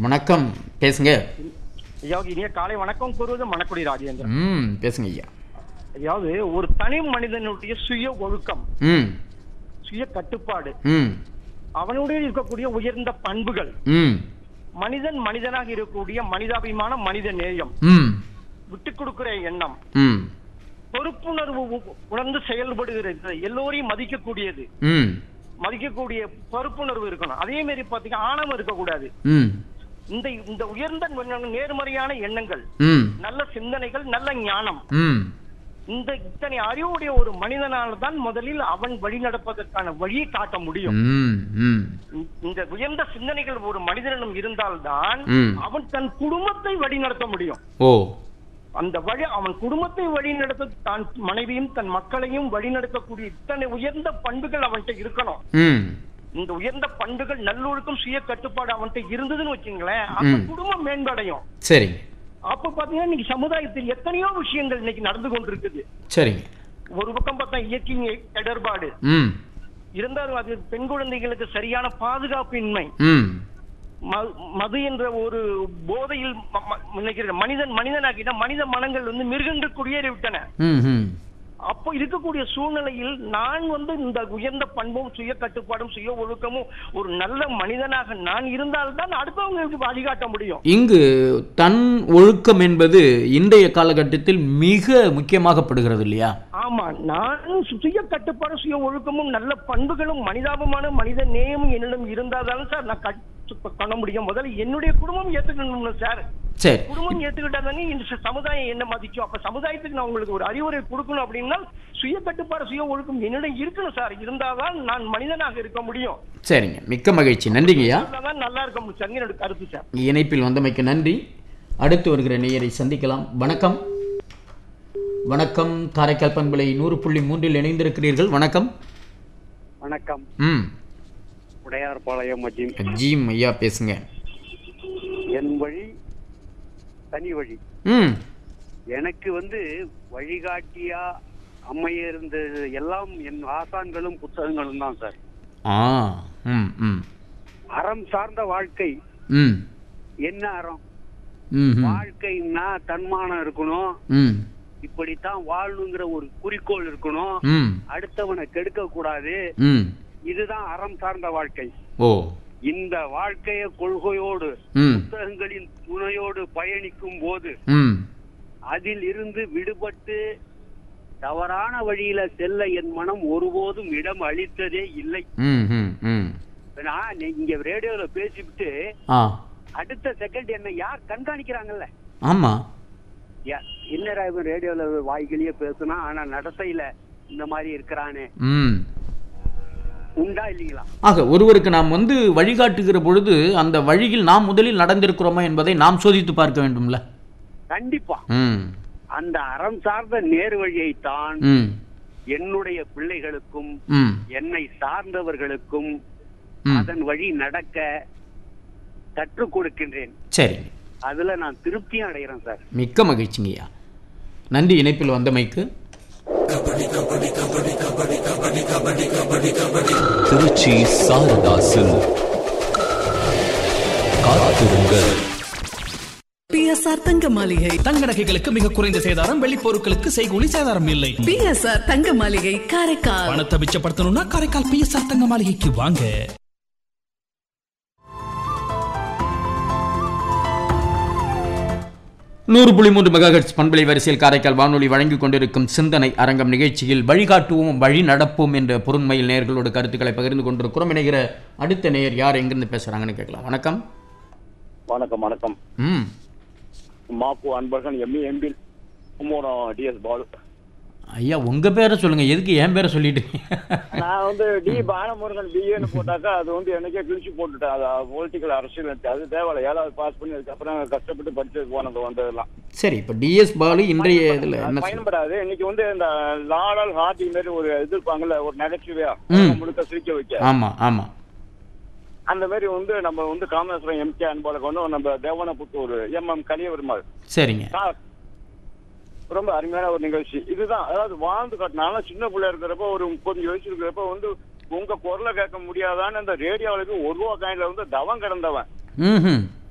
வணக்கம் பேசுங்க ஐயாவது இனிய காலை வணக்கம் கூறுவது மணக்குடி ராஜேந்திரன் ம் பேசுங்க ஐயா அதாவது ஒரு தனி மனிதனுடைய சுய ஒழுக்கம் ம் சுய கட்டுப்பாடு ம் அவனுடைய இருக்கக்கூடிய உயர்ந்த பண்புகள் ம் மனிதன் மனிதனாக இருக்கக்கூடிய மனிதாபிமானம் மனித நேயம் ம் விட்டுக் கொடுக்கிற எண்ணம் ம் பொறுப்புணர்வு உ- உணர்ந்து செயல்படுகிறது எல்லோரையும் மதிக்கக்கூடியது ம் மதிக்கக்கூடிய பொறுப்புணர்வு இருக்கணும் அதே மாதிரி பாத்தீங்கன்னா ஆணவம் இருக்கக்கூடாது ம் இந்த இந்த உயர்ந்த நேர்மறையான எண்ணங்கள் ம் நல்ல சிந்தனைகள் நல்ல ஞானம் ம் இந்த இத்தனை அறிவுடைய ஒரு மனிதனால் தான் முதலில் அவன் வழி நடப்பதற்கான வழியை காட்ட முடியும் ம் ம் இந்த உயர்ந்த சிந்தனைகள் ஒரு மனிதனிடம் இருந்தால்தான் ம். அவன் தன் குடும்பத்தை வழி நடத்த முடியும் ஓ அந்த வழி அவன் குடும்பத்தை வழி நடத்த தான் மனைவியும் தன் மக்களையும் வழி நடத்தக்கூடிய இத்தனை உயர்ந்த பண்புகள் அவன்கிட்ட இருக்கணும் ம் இந்த உயர்ந்த பண்புகள் நல்லொழுக்கம் சுய கட்டுப்பாடு அவன்கிட்ட இருந்ததுன்னு வச்சுங்களேன் அந்த ம். குடும்பம் மேம்படையும் சரிங்க அப்ப பாத்தீங்கன்னா இன்னைக்கு சமுதாயத்தில் எத்தனையோ விஷயங்கள் இன்னைக்கு நடந்து கொண்டிருக்குது சரிங்க ஒரு பக்கம் பார்த்தா இயற்கையின் இடர்பாடு ம் இருந்தாலும் அது பெண் குழந்தைகளுக்கு சரியான பாதுகாப்பின்மை ம் ம- மது என்ற ஒரு போதையில் ம- ம- நினைக்கிற மனிதன் மனிதனாக்கிட்ட மனித மனங்கள் வந்து மிருகங்கள் குடியேறி விட்டன ம் ம் அப்போ இருக்கக்கூடிய சூழ்நிலையில் நான் வந்து இந்த உயர்ந்த பண்பும் சுய கட்டுப்பாடும் சுய ஒழுக்கமும் ஒரு நல்ல மனிதனாக நான் இருந்தால்தான் அடுத்தவங்களுக்கு வழிகாட்ட முடியும் இங்கு தன் ஒழுக்கம் என்பது இன்றைய காலகட்டத்தில் மிக முக்கியமாகப்படுகிறது இல்லையா ஆமா நான் சுய கட்டுப்பாடு சுய ஒழுக்கமும் நல்ல பண்புகளும் மனிதாபமான மனித நேயமும் என்னிடம் இருந்தால்தான் சார் நான் கட்டு பண்ண முடியும் முதல்ல என்னுடைய குடும்பம் ஏத்துக்கணும் சார் சரி குடும்பம் ஏத்துக்கிட்டாதானே இந்த ச- சமுதாயம் என்ன மதிக்கும் அப்ப சமுதாயத்துக்கு நான் உங்களுக்கு ஒரு அறிவுரை கொடுக்கணும் அப்படின்னா சுய கட்டுப்பாடு சுய ஒழுக்கம் என்னிடம் இருக்கணும் சார் இருந்தாதான் நான் மனிதனாக இருக்க முடியும் சரிங்க மிக்க மகிழ்ச்சி நன்றிங்கய்யா இருந்தாதான் நல்லா இருக்க முடியும் சார் என்னோட கருத்து சார் இணைப்பில் வந்தமைக்கு நன்றி அடுத்து வருகிற நேயரை சந்திக்கலாம் வணக்கம் வணக்கம் காரைக்கால் பண்பலை நூறு புள்ளி மூன்றில் இணைந்திருக்கிறீர்கள் வணக்கம் வணக்கம் ம் உடையார்பாளையம் அஜீம் ஜீம் ஐயா பேசுங்க என் வழி தனி வழி ம் எனக்கு வந்து வழிகாட்டியா அமைய இருந்தது எல்லாம் என் ஆசான்களும் புத்தகங்களும் தான் சார் ஆ ம் ம் அறம் சார்ந்த வாழ்க்கை ம் என்ன அறம் ம் ம். வாழ்க்கைன்னா தன்மானம் இருக்கணும் ம் இப்படித்தான் வாழணுங்கிற ஒரு குறிக்கோள் இருக்கணும் ம் அடுத்தவனை கெடுக்க கூடாது ம் இதுதான் அறம் சார்ந்த வாழ்க்கை ஓ இந்த வாழ்க்கைய கொள்கையோடு ம் புத்தகங்களின் துணையோடு பயணிக்கும் போது ம் அதில் இருந்து விடுபட்டு தவறான வழியில செல்ல என் மனம் ஒருபோதும் இடம் அளித்ததே இல்லை ம் ம் ம் நான் நீ- இங்க ரேடியோல பேசிவிட்டு ஆ அடுத்த செகண்ட் என்ன யார் கண்காணிக்கிறாங்கல்ல ஆமாம் யா- என்னடா இவன் ரேடியோல வாய்கிலேயே பேசுனா ஆனா நடத்தையில இந்த மாதிரி இருக்கிறானே ம் உண்டா இல்லீங்களா ஆக ஒருவருக்கு நாம் வந்து வழிகாட்டுகிற பொழுது அந்த வழியில் நாம் முதலில் நடந்திருக்கிறோமா என்பதை நாம் சோதித்து பார்க்க வேண்டும்ல கண்டிப்பா ம் அந்த அறம் சார்ந்த நேர் வழியைத்தான் ம் என்னுடைய பிள்ளைகளுக்கும் ம் என்னை சார்ந்தவர்களுக்கும் ம் அதன் வழி நடக்க கற்றுக் கொடுக்கின்றேன் சரிங்க அதுல நான் திருப்தியும் அடைகிறேன் சார் மிக்க மகிழ்ச்சிங்கய்யா நன்றி இணைப்பில் வந்தமைக்கு திருச்சி சாரதாசில் காத்திருங்கள் பிஎஸ்ஆர் தங்க மாளிகை தங்க நகைகளுக்கு மிக குறைந்த சேதாரம் வெள்ளி பொருட்களுக்கு செய்கூலி சேதாரம் இல்லை பிஎஸ்ஆர் தங்க மாளிகை காரைக்கால் பணத்தை மிச்சப்படுத்தணும்னா காரைக்கால் பிஎஸ்ஆர் தங்க மாளிகைக்கு வாங்க நூறு புள்ளி மூன்று மெகாஹெட்ஸ் பண்பலை வரிசையில் காரைக்கால் வானொலி வழங்கிக் கொண்டிருக்கும் சிந்தனை அரங்கம் நிகழ்ச்சியில் வழிகாட்டுவோம் வழி நடப்போம் என்ற பொருண்மையில் நேயர்களோடு கருத்துக்களை பகிர்ந்து கொண்டிருக்கிறோம் இணைகிற அடுத்த நேயர் யார் எங்கிருந்து பேசுறாங்கன்னு கேட்கலாம் வணக்கம் வணக்கம் வணக்கம் ம் மாப்பு Anbazhagan MA MPhil Kumbakonam TS Balu ஐயா உங்க பேரை சொல்லுங்க எதுக்கு என் பேரை சொல்லிட்டு நான் வந்து டி பாலமுருகன் பிஏன்னு போட்டாக்கா அது வந்து எனக்கே கிழிச்சு போட்டுட்டேன் அது பொலிட்டிக்கல் அரசியல் இருந்துச்சு. அது தேவையில்ல ஏழாவது பாஸ் பண்ணி அதுக்கப்புறம் கஷ்டப்பட்டு படிச்சு போனது வந்ததெல்லாம் சரி இப்போ டிஎஸ் பாலு இன்றைய இதில் அது என்ன சொல்- பயன்படாது இன்னைக்கு வந்து இந்த லாடல் ஹார்டி மாதிரி ஒரு இது இருப்பாங்கல்ல ஒரு நகைச்சுவையா ம். முழுக்க சிரிக்க வைக்க ஆமா ஆமா அந்த மாதிரி வந்து நம்ம வந்து காமேஸ்வரம் எம்கே அன்பழகன் வந்து நம்ம தேவனபுத்தூர் எம் எம் கலியபெருமாள் சரிங்க சார், ரொம்ப அருமையான ஒரு நிகழ்ச்சி இதுதான் அதாவது வாழ்ந்து காட்டினாலும் சின்ன பிள்ளை இருக்கிறப்ப ஒரு முப்பது வயசு இருக்கிறப்ப வந்து உங்க குரலை கேட்க முடியாதான்னு அந்த ரேடியோவுக்கு ஒரு ரூபா காயின்ல வந்து தவம் கிடந்தவன் ம்